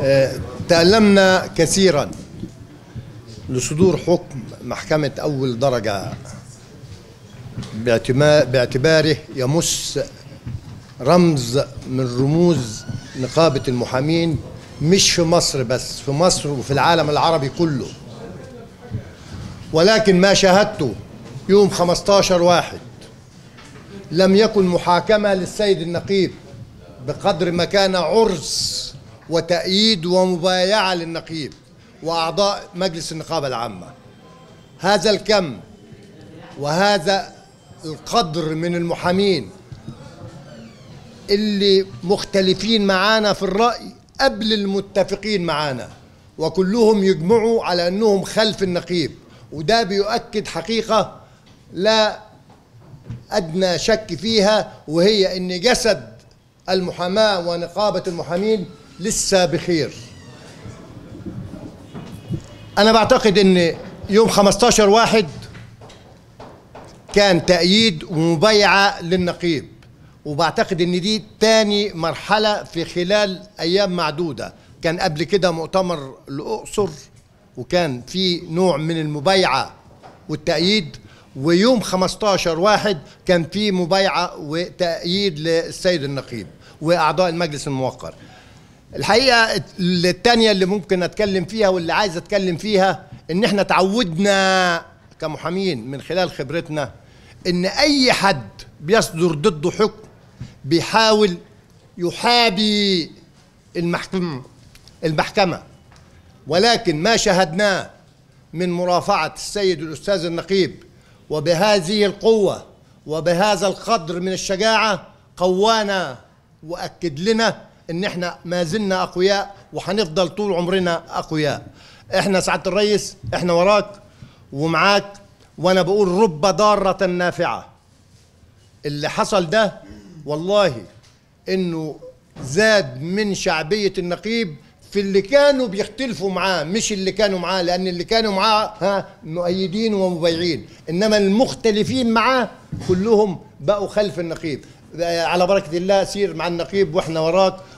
آه، تألمنا كثيرا لصدور حكم محكمة أول درجة باعتما- باعتباره يمس رمز من رموز نقابة المحامين مش في مصر بس في مصر وفي العالم العربي كله ولكن ما شاهدته يوم 15 واحد لم يكن محاكمة للسيد النقيب بقدر ما كان عرس وتأييد ومبايعة للنقيب وأعضاء مجلس النقابة العامة هذا الكم وهذا القدر من المحامين اللي مختلفين معانا في الرأي قبل المتفقين معانا وكلهم يجمعوا على أنهم خلف النقيب وده بيؤكد حقيقة لا أدنى شك فيها وهي أن جسد المحاماة ونقابة المحامين لسه بخير أنا بعتقد أن يوم 15 واحد كان تأييد ومبايعة للنقيب وبعتقد ان دي تاني مرحلة في خلال ايام معدودة كان قبل كده مؤتمر الاقصر وكان في نوع من المبايعة والتأييد ويوم 15 واحد كان في مبايعة وتأييد للسيد النقيب وأعضاء المجلس الموقر الحقيقة التانية اللي ممكن أتكلم فيها واللي عايز أتكلم فيها إن إحنا تعودنا كمحامين من خلال خبرتنا إن أي حد بيصدر ضده حكم بيحاول يحابي المحكمة المحكمة ولكن ما شاهدناه من مرافعة السيد الأستاذ النقيب وبهذه القوة وبهذا القدر من الشجاعة قوانا وأكد لنا إن إحنا ما زلنا أقوياء وهنفضل طول عمرنا أقوياء إحنا سعادة الرئيس إحنا وراك ومعاك وأنا بقول رب ضارة نافعة اللي حصل ده والله إنه زاد من شعبية النقيب في اللي كانوا بيختلفوا معاه مش اللي كانوا معاه لان اللي كانوا معاه ها مؤيدين ومبايعين انما المختلفين معاه كلهم بقوا خلف النقيب على بركه الله سير مع النقيب واحنا وراك